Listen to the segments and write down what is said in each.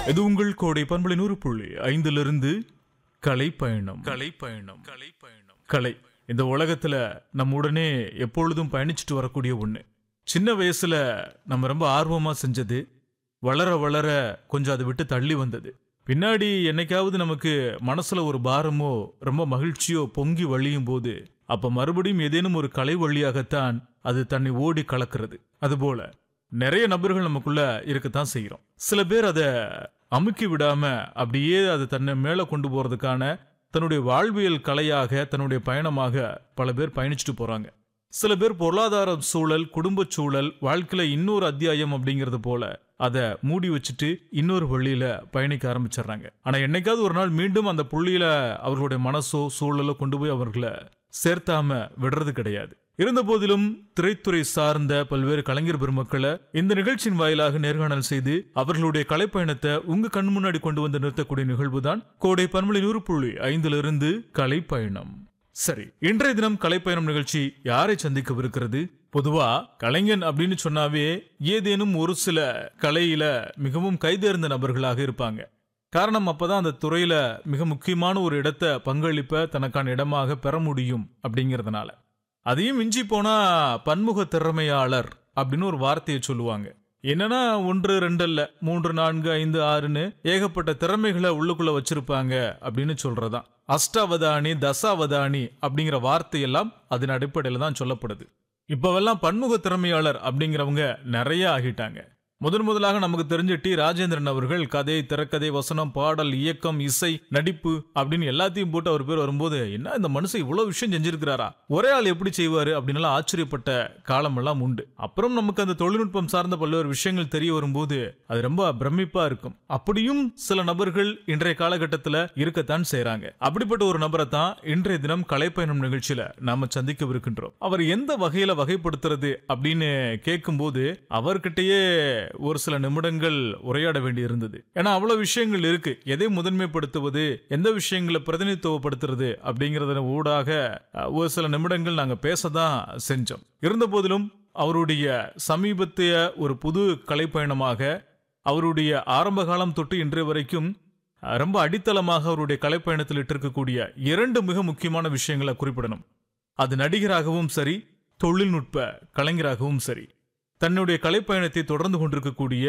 இது உங்கள் கோடை பண்பலை நூறு புள்ளி ஐந்திலிருந்து கலை பயணம் கலை பயணம் கலை பயணம் கலை இந்த உலகத்துல நம்ம உடனே எப்பொழுதும் பயணிச்சுட்டு வரக்கூடிய ஒண்ணு சின்ன வயசுல நம்ம ரொம்ப ஆர்வமா செஞ்சது வளர வளர கொஞ்சம் அதை விட்டு தள்ளி வந்தது பின்னாடி என்னைக்காவது நமக்கு மனசுல ஒரு பாரமோ ரொம்ப மகிழ்ச்சியோ பொங்கி வழியும் போது அப்ப மறுபடியும் ஏதேனும் ஒரு கலை வழியாகத்தான் அது தன்னை ஓடி கலக்கிறது அதுபோல நிறைய நபர்கள் நமக்குள்ள இருக்கத்தான் செய்கிறோம் சில பேர் அதை அமுக்கி விடாம அப்படியே அது தன்னை மேல கொண்டு போறதுக்கான தன்னுடைய வாழ்வியல் கலையாக தன்னுடைய பயணமாக பல பேர் பயணிச்சுட்டு போறாங்க சில பேர் பொருளாதார சூழல் குடும்ப சூழல் வாழ்க்கையில இன்னொரு அத்தியாயம் அப்படிங்கிறது போல அதை மூடி வச்சுட்டு இன்னொரு வழியில பயணிக்க ஆரம்பிச்சிடுறாங்க ஆனா என்னைக்காவது ஒரு நாள் மீண்டும் அந்த புள்ளியில அவர்களுடைய மனசோ சூழலோ கொண்டு போய் அவர்களை சேர்த்தாம விடுறது கிடையாது இருந்த போதிலும் திரைத்துறை சார்ந்த பல்வேறு கலைஞர் பெருமக்களை இந்த நிகழ்ச்சியின் வாயிலாக நேர்காணல் செய்து அவர்களுடைய கலைப்பயணத்தை உங்க கண் முன்னாடி கொண்டு வந்து நிறுத்தக்கூடிய நிகழ்வு தான் கோடை பன்மொழி நூறு புள்ளி ஐந்திலிருந்து கலைப்பயணம் சரி இன்றைய தினம் கலைப்பயணம் நிகழ்ச்சி யாரை சந்திக்கவிருக்கிறது பொதுவா கலைஞன் அப்படின்னு சொன்னாவே ஏதேனும் ஒரு சில கலையில மிகவும் கைதேர்ந்த நபர்களாக இருப்பாங்க காரணம் அப்பதான் அந்த துறையில மிக முக்கியமான ஒரு இடத்தை பங்களிப்ப தனக்கான இடமாக பெற முடியும் அப்படிங்கறதுனால அதையும் மிஞ்சி போனா பன்முக திறமையாளர் அப்படின்னு ஒரு வார்த்தையை சொல்லுவாங்க என்னன்னா ஒன்று ரெண்டு இல்ல மூன்று நான்கு ஐந்து ஆறுன்னு ஏகப்பட்ட திறமைகளை உள்ளுக்குள்ள வச்சிருப்பாங்க அப்படின்னு சொல்றதான் அஷ்டாவதானி தசாவதானி அப்படிங்கிற வார்த்தையெல்லாம் அதன் அடிப்படையில தான் சொல்லப்படுது இப்பவெல்லாம் பன்முக திறமையாளர் அப்படிங்கிறவங்க நிறைய ஆகிட்டாங்க முதன் முதலாக நமக்கு தெரிஞ்ச டி ராஜேந்திரன் அவர்கள் கதை திரைக்கதை வசனம் பாடல் இயக்கம் இசை நடிப்பு அப்படின்னு எல்லாத்தையும் போட்டு அவர் பேர் வரும்போது என்ன இந்த மனுஷன் இவ்வளவு விஷயம் செஞ்சிருக்கிறாரா ஒரே ஆள் எப்படி செய்வாரு அப்படின்னு ஆச்சரியப்பட்ட காலம் எல்லாம் உண்டு அப்புறம் நமக்கு அந்த தொழில்நுட்பம் சார்ந்த பல்வேறு விஷயங்கள் தெரிய வரும்போது அது ரொம்ப பிரமிப்பா இருக்கும் அப்படியும் சில நபர்கள் இன்றைய காலகட்டத்தில் இருக்கத்தான் செய்றாங்க அப்படிப்பட்ட ஒரு நபரை தான் இன்றைய தினம் கலைப்பயணம் நிகழ்ச்சியில நாம சந்திக்கவிருக்கின்றோம் அவர் எந்த வகையில வகைப்படுத்துறது அப்படின்னு கேட்கும்போது அவர்கிட்டயே ஒரு சில நிமிடங்கள் உரையாட வேண்டி இருந்தது ஏன்னா அவ்வளவு விஷயங்கள் இருக்கு எதை முதன்மைப்படுத்துவது எந்த விஷயங்களை பிரதிநிதித்துவப்படுத்துறது அப்படிங்கறத ஊடாக அஹ், ஒரு சில நிமிடங்கள் நாங்க பேசதான் செஞ்சோம் இருந்த போதிலும் அவருடைய சமீபத்திய ஒரு புது கலைப்பயணமாக அவருடைய ஆரம்ப காலம் தொட்டு இன்றைய வரைக்கும் அஹ், ரொம்ப அடித்தளமாக அவருடைய கலைப்பயணத்தில் இட்டிருக்கக்கூடிய இரண்டு மிக முக்கியமான விஷயங்களை குறிப்பிடணும் அது நடிகராகவும் சரி தொழில்நுட்ப கலைஞராகவும் சரி தன்னுடைய கலைப்பயணத்தை தொடர்ந்து கொண்டிருக்கக்கூடிய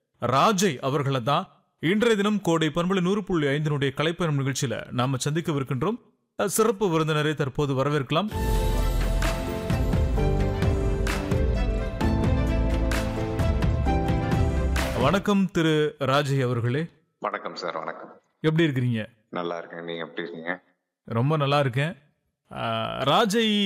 ராஜை அவர்களை தான் இன்றைய தினம் கோடை பண்பலை நூறு புள்ளி ஐந்தினுடைய கலைப்பயணம் நிகழ்ச்சியில நாம சந்திக்கவிருக்கின்றோம் அஹ், சிறப்பு விருந்தினரை தற்போது வரவேற்கலாம் வணக்கம் திரு ராஜை அவர்களே வணக்கம் சார் வணக்கம் எப்படி இருக்கிறீங்க நல்லா இருக்கேன் நீங்க எப்படி இருக்கீங்க ரொம்ப நல்லா இருக்கேன் அஹ், ராஜை